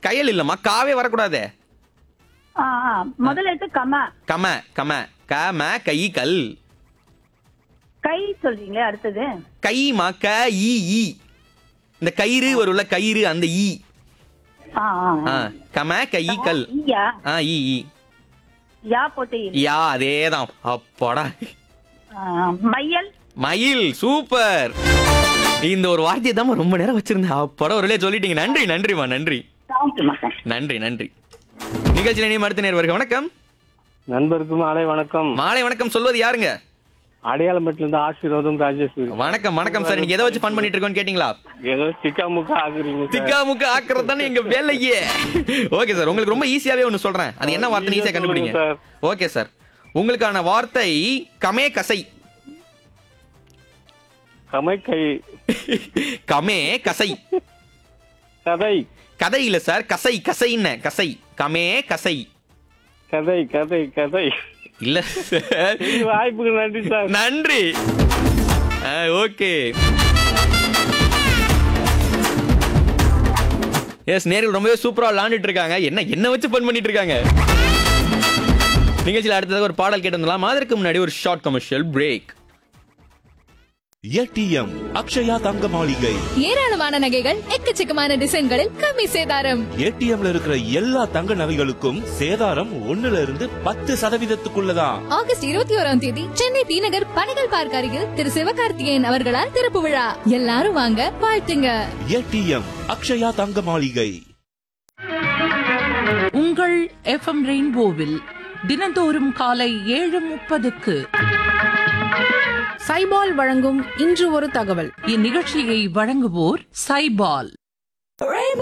கையல் இல்லம்மா காவே வரக்கூடாதே ஆ, ஆ. முதல் எழுத்து கம கம கம கம கை கல் கை சொல்றீங்களே அடுத்தது கைமா க ஈ ஈ இந்த கயிறு வரும்ல கயிறு அந்த ஈ ஆ, ஆ, ஆ, ஆ. கம கை கல் ஈயா ஆ ஈ ஈ யா போட்டு இரு. யா அதேதான் அப்பாடா ஆ, மையல் மயில் சூப்பர் இந்த ஒரு வார்த்தையை தான் ரொம்ப நேரம் வச்சிருந்தேன் அப்பாடா ஒரு வழியா சொல்லிட்டீங்க நன்றி நன்றிமா நன்றி தேங்க்யூ மக்கள் நன்றி நன்றி நிகழ்ச்சியில் இணையம் அடுத்த நேர் வருக வணக்கம் நண்பருக்கு மாலை வணக்கம் மாலை வணக்கம் சொல்வது யாருங்க அடையாளம்பட்டில இருந்து ஆசீர்வாதம் ராஜேஷ் வணக்கம் வணக்கம் சார் இன்னைக்கு எதை வச்சு ஃபன் பண்ணிட்டு இருக்கோம்னு கேட்டீங்களா ஏதோ சிக்கா முக்கா ஆகுறீங்க சார். திக்கா முக்கா ஆக்குறது தானே எங்க வேலையே ஓகே சார் உங்களுக்கு ரொம்ப ஈஸியாவே ஒன்னு சொல்றேன் அது என்ன வார்த்தை ஈஸியா கண்டுபிடிங்க சொல்லுங்க ஓகே சார் உங்களுக்கான வார்த்தை கமே கசை கமைக்கை கமே கசை கதை கதை இல்ல சார் கசை கசைன்னு கசை கமே கசை கதை கதை கதை இல்ல சார் இந்த வாய்ப்புக்கு நன்றி சார் நன்றி ஓகே எஸ் நேரில் ரொம்பவே சூப்பரா விளாண்டுட்டு இருக்காங்க என்ன என்ன வச்சு ஃபன் பண்ணிட்டு இருக்காங்க நிகழ்ச்சியில் அடுத்ததாக ஒரு பாடல் கேட்டு வந்துடலாம் அதற்கு முன்னாடி ஒரு short commercial break ATM Akshaya தங்க மாளிகை ஏராளமான நகைகள் எக்கச்சக்கமான டிசைன்களில் கம்மி சேதாரம் ஏடிஎம்ல இருக்கிற எல்லா தங்க நகைகளுக்கும் சேதாரம் ஒண்ணுல இருந்து பத்து சதவீதத்துக்குள்ளதான் ஆகஸ்ட் இருபத்தி ஓராம் தேதி சென்னை டி நகர் பனைகள் பார்க் அருகில் திரு சிவகார்த்திகேயன் அவர்களால் திறப்பு விழா எல்லாரும் வாங்க வாழ்த்துங்க ஏடிஎம் அக்ஷயா தங்க மாளிகை உங்கள் எஃப்எம் ரெயின்போவில் தினந்தோறும் காலை ஏழு முப்பதுக்கு சைபால் வழங்கும் இன்று ஒரு தகவல் இந்நிகழ்ச்சியை வழங்குவோர் சைபால்